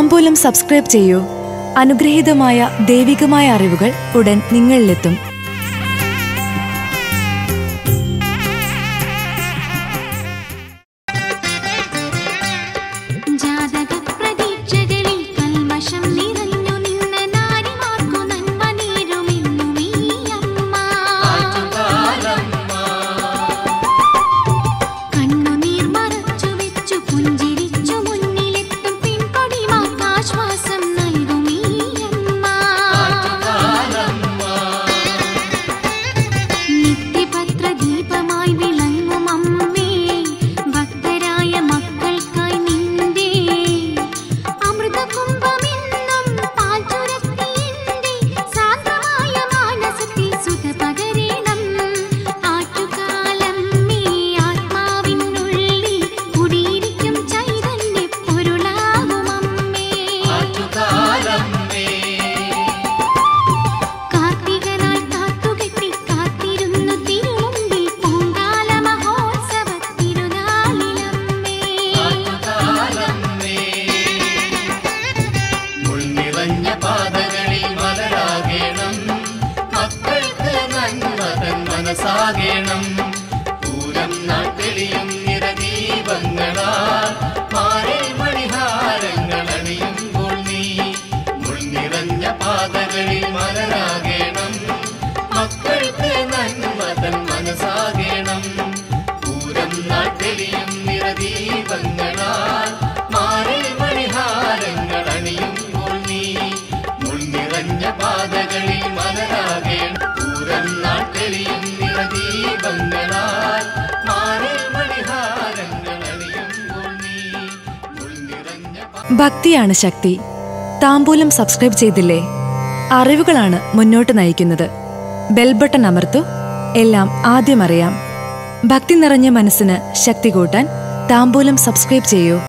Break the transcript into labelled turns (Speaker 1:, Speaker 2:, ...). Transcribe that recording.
Speaker 1: താമ്പൂലം subscribe ചെയ്യൂ അനുഗ്രഹീതമായ ദൈവികമായ അറിവുകൾ ഉടൻ നിങ്ങളിലെത്തും
Speaker 2: ജാതക പ്രതീക്ഷകളിൽ കൽമഷം നിറഞ്ഞു നിന്ന നാരിമാർക്കു നന്മ നേരുമെന്നുമീ അമ്മ കണ്ണുനീർ മറച്ചു വെച്ചു പുഞ്ചിരിച്ചു മുന്നിലെത്തും പിൻകൊടിമാർക്ക് ആശ്വാസം നൽകുമീ അമ്മ നിത്യപത്ര ദീപമായി വിളങ്ങും അമ്മേ ഭക്തരായ മക്കൾക്കായി നിന്റെ അമൃതകുംഭമെന്നും പാൽ ചുരത്തിയെന്റെ സാന്തമായ മാനസത്തിൽ സുധ പകരണം ആറ്റുകാലമ്മേ ആത്മാവിനുള്ളിൽ കുടിയിരിക്കും ചൈതന്യ പൊരുളാകും അമ്മേ കാർത്തികനാൾ കാത്തുകെട്ടി കാത്തിരുന്നു തിരുമുമ്പിൽ പൂങ്കാല മഹോത്സവ തിരുനാളിലമ്മേ
Speaker 3: മുൾനിറഞ്ഞ പാതകളിൽ മലരാകേണം മക്കൾക്ക് നന്മതൻ മനസ്സാകേണം പൂരം നാട്ടെളിയും നിറദീപങ്ങളാൽ മാറിൽ മണിഹാരങ്ങൾ അണിയുമ്പോൾ നീ മുൾനിറഞ്ഞ പാതകളിൽ മലരാകേണം മക്കൾക്ക് നന്മതൻ മനസ്സാകേണം പൂരം നാട്ടെളിയും നിറദീപങ്ങളാൽ മാറിൽ മണിഹാരങ്ങൾ അണിയുമ്പോൾ നീ മുൾനിറഞ്ഞ പാതകളിൽ മലരാകേണം പൂരം നാട്ടെളിയും നിറദീപങ്ങളാൽ മാറിൽ മണിഹാരങ്ങൾ അണിയുമ്പോൾ നീ മുൾനിറഞ്ഞ പാ-
Speaker 1: ഭക്തിയാണ് ശക്തി താമ്പൂലം സബ്സ്ക്രൈബ് ചെയ്തില്ലേ അറിവുകളാണ് മുന്നോട്ട് നയിക്കുന്നത് ബെൽ ബട്ടൺ അമർത്തു എല്ലാം ആദ്യം അറിയാം ഭക്തി നിറഞ്ഞ മനസ്സിന് ശക്തി കൂട്ടാൻ താമ്പൂലം സബ്സ്ക്രൈബ് ചെയ്യൂ